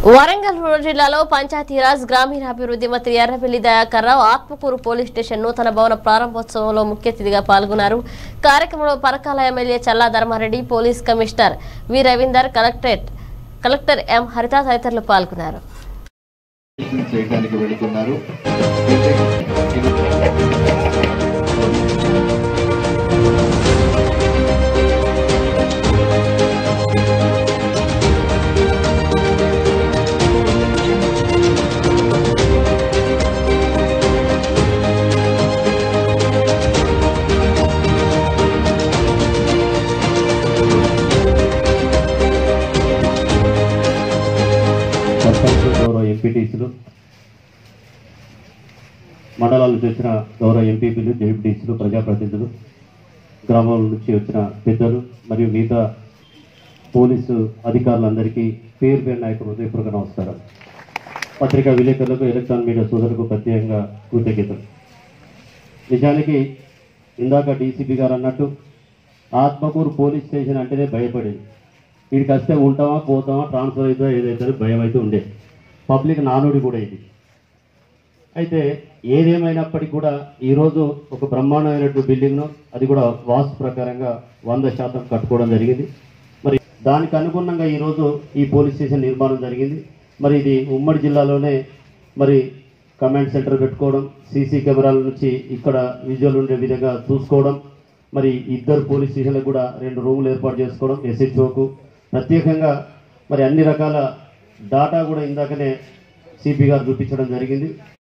Warangal rural జిల్లాలో పంచాయతీరాజ్ గ్రామీణాభివృద్ధి మంత్రి ఎర్రబెల్లి దయాకర్ రావు ఆత్మకూరు పోలీస్ స్టేషన్ నూతన భవన ప్రారంభోత్సవంలో ముఖ్య అతిథిగా పాల్గొన్నారు కార్యక్రమంలో Parakala MLA Challa Dharma Reddy police commissioner V Ravinder collectorate collector M Haritha తదితరులు పాల్గొన్నారు చేయడానికి వెళుతున్నారు సర్పంచ్ గౌరవ ఎంపీటీసీలు మండలాల నుంచి వచ్చిన గౌరవ ఎంపీపీలు జెడ్పీటీసీలు ప్రజాప్రతినిధులు గ్రామాల నుంచి వచ్చిన పెద్దలు మరియు మిగతా పోలీసు అధికారులందరికీ పేరు పేరు నాయకులు హృదయపూర్వక నమస్కారం పత్రికా విలేకరులకు ఎలక్ట్రానిక్ మీడియా సోదరులకు ప్రత్యేకంగా కృతజ్ఞతలు నిజానికి ఇందాక డీసీపీ గారు అన్నట్టు ఆత్మకూరు పోలీస్ స్టేషన్ అంటేనే భయపడేది వీడికి వస్తే ఉంటామా పోతామా ట్రాన్స్ఫర్ అవుతుందా ఏదైతే భయం అయితే ఉండే పబ్లిక్ నానుడి కూడా ఇది అయితే ఏదేమైనప్పటికీ కూడా ఈరోజు ఒక బ్రహ్మాండమైనటువంటి బిల్డింగ్ను అది కూడా వాస్తు ప్రకారంగా వంద శాతం కట్టుకోవడం జరిగింది మరి దానికి అనుగుణంగా ఈరోజు ఈ పోలీస్ స్టేషన్ నిర్మాణం జరిగింది మరి ఇది ఉమ్మడి జిల్లాలోనే మరి కమాండ్ సెంటర్ పెట్టుకోవడం సీసీ కెమెరాల నుంచి ఇక్కడ విజువల్ ఉండే విధంగా చూసుకోవడం మరి ఇద్దరు పోలీస్ స్టేషన్లకు కూడా రెండు రూములు ఏర్పాటు చేసుకోవడం ఎస్హెచ్ఓకు ప్రత్యేకంగా మరి అన్ని రకాల డాటా కూడా ఇందాకనే సిపి గారు చూపించడం జరిగింది